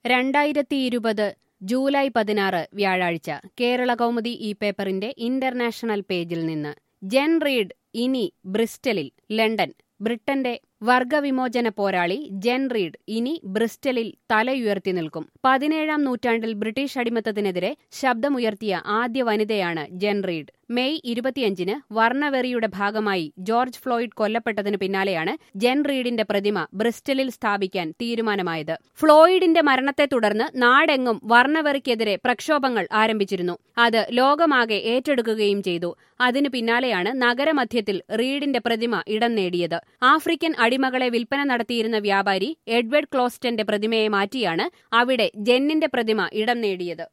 രണ്ടായിരത്തി ഇരുപത് ജൂലൈ പതിനാറ് വ്യാഴാഴ്ച കേരള കൗമുദി ഈ പേപ്പറിന്റെ ഇന്റർനാഷണൽ പേജിൽ നിന്ന് ജെൻ റീഡ് ഇനി ബ്രിസ്റ്റലിൽ ലണ്ടൻ ബ്രിട്ടന്റെ വർഗവിമോചന പോരാളി ജെൻ റീഡ് ഇനി ബ്രിസ്റ്റലിൽ തലയുയർത്തി നിൽക്കും പതിനേഴാം നൂറ്റാണ്ടിൽ ബ്രിട്ടീഷ് അടിമത്തത്തിനെതിരെ ശബ്ദമുയർത്തിയ ആദ്യ വനിതയാണ് ജെൻ റീഡ് മെയ് ഇരുപത്തിയഞ്ചിന് വർണ്ണവെറിയുടെ ഭാഗമായി ജോർജ് ഫ്ലോയിഡ് കൊല്ലപ്പെട്ടതിന് പിന്നാലെയാണ് ജെൻ റീഡിന്റെ പ്രതിമ ബ്രിസ്റ്റലിൽ സ്ഥാപിക്കാൻ തീരുമാനമായത് ഫ്ലോയിഡിന്റെ മരണത്തെ തുടർന്ന് നാടെങ്ങും വർണ്ണവെറിക്കെതിരെ പ്രക്ഷോഭങ്ങൾ ആരംഭിച്ചിരുന്നു അത് ലോകമാകെ ഏറ്റെടുക്കുകയും ചെയ്തു അതിനു പിന്നാലെയാണ് നഗരമധ്യത്തിൽ റീഡിന്റെ പ്രതിമ ഇടം നേടിയത് ആഫ്രിക്കൻ അടിമകളെ വിൽപ്പന നടത്തിയിരുന്ന വ്യാപാരി എഡ്വേർഡ് ക്ലോസ്റ്റന്റെ പ്രതിമയെ മാറ്റിയാണ് അവിടെ ജെന്നിന്റെ പ്രതിമ ഇടം നേടിയത്